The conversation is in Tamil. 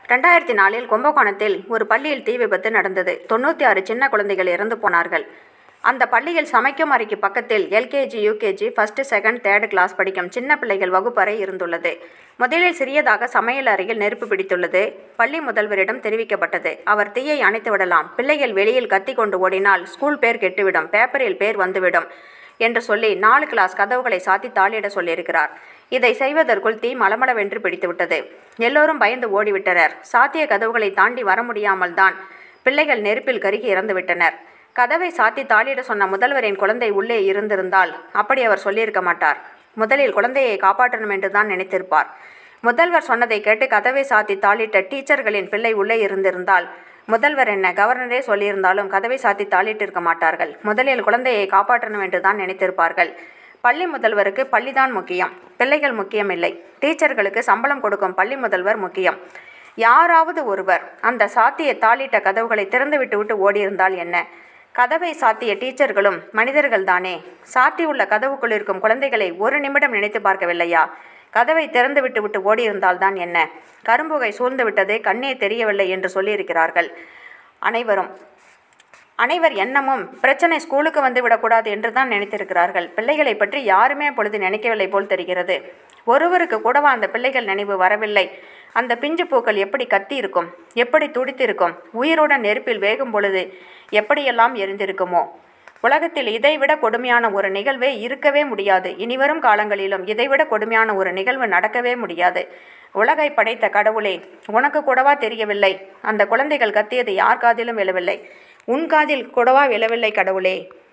ரெண்டாயிரத்தி நாலில் கும்பகோணத்தில் ஒரு பள்ளியில் தீ விபத்து நடந்தது தொண்ணூற்றி ஆறு சின்ன குழந்தைகள் இறந்து போனார்கள் அந்த பள்ளியில் சமைக்கும் அறைக்கு பக்கத்தில் LKG UKG first second third class படிக்கும் சின்ன பிள்ளைகள் வகுப்பறை இருந்துள்ளது முதலில் சிறியதாக சமையல் அறையில் நெருப்பு பிடித்துள்ளது பள்ளி முதல்வரிடம் தெரிவிக்கப்பட்டது அவர் தீயை அணைத்து விடலாம் பிள்ளைகள் வெளியில் கத்தி கொண்டு ஓடினால் ஸ்கூல் பேர் கெட்டுவிடும் பேப்பரில் பேர் வந்துவிடும் என்று சொல்லி நாலு கிளாஸ் கதவுகளை சாத்தி தாளிட சொல்லியிருக்கிறார் இதை செய்வதற்குள் தீ மளமளவென்று பிடித்துவிட்டது எல்லோரும் பயந்து ஓடிவிட்டனர் சாத்திய கதவுகளை தாண்டி வர முடியாமல் தான் பிள்ளைகள் நெருப்பில் கருகி இறந்துவிட்டனர் கதவை சாத்தி தாளிட சொன்ன முதல்வரின் குழந்தை உள்ளே இருந்திருந்தால் அப்படி அவர் சொல்லியிருக்க மாட்டார் முதலில் குழந்தையை காப்பாற்றணும் என்று தான் நினைத்திருப்பார் முதல்வர் சொன்னதை கேட்டு கதவை சாத்தி தாளிட்ட டீச்சர்களின் பிள்ளை உள்ளே இருந்திருந்தால் முதல்வர் என்ன கவர்னரே சொல்லியிருந்தாலும் கதவை சாத்தி தாளிட்டிருக்க மாட்டார்கள் முதலில் குழந்தையை காப்பாற்றணும் என்று தான் நினைத்திருப்பார்கள் பள்ளி முதல்வருக்கு பள்ளிதான் முக்கியம் பிள்ளைகள் முக்கியமில்லை டீச்சர்களுக்கு சம்பளம் கொடுக்கும் பள்ளி முதல்வர் முக்கியம் யாராவது ஒருவர் அந்த சாத்திய தாளிட்ட கதவுகளை திறந்துவிட்டு விட்டு ஓடியிருந்தால் என்ன கதவை சாத்திய டீச்சர்களும் மனிதர்கள் தானே சாத்தியுள்ள கதவுக்குள் இருக்கும் குழந்தைகளை ஒரு நிமிடம் நினைத்து பார்க்கவில்லையா கதவை திறந்து விட்டு விட்டு ஓடியிருந்தால்தான் என்ன கரும்புகை சூழ்ந்து விட்டதே கண்ணே தெரியவில்லை என்று சொல்லியிருக்கிறார்கள் அனைவரும் அனைவர் எண்ணமும் பிரச்சனை ஸ்கூலுக்கு வந்து விடக்கூடாது என்று தான் நினைத்திருக்கிறார்கள் பிள்ளைகளை பற்றி யாருமே அப்பொழுது நினைக்கவில்லை போல் தெரிகிறது ஒருவருக்கு கூடவா அந்த பிள்ளைகள் நினைவு வரவில்லை அந்த பிஞ்சு பூக்கள் எப்படி கத்தி இருக்கும் எப்படி துடித்திருக்கும் உயிருடன் நெருப்பில் வேகும் பொழுது எப்படியெல்லாம் எரிந்திருக்குமோ உலகத்தில் இதைவிட கொடுமையான ஒரு நிகழ்வே இருக்கவே முடியாது இனிவரும் காலங்களிலும் இதைவிட கொடுமையான ஒரு நிகழ்வு நடக்கவே முடியாது உலகை படைத்த கடவுளே உனக்கு கூடவா தெரியவில்லை அந்த குழந்தைகள் கத்தியது யார் காதிலும் விழவில்லை உன் காதில் கூடவா விழவில்லை கடவுளே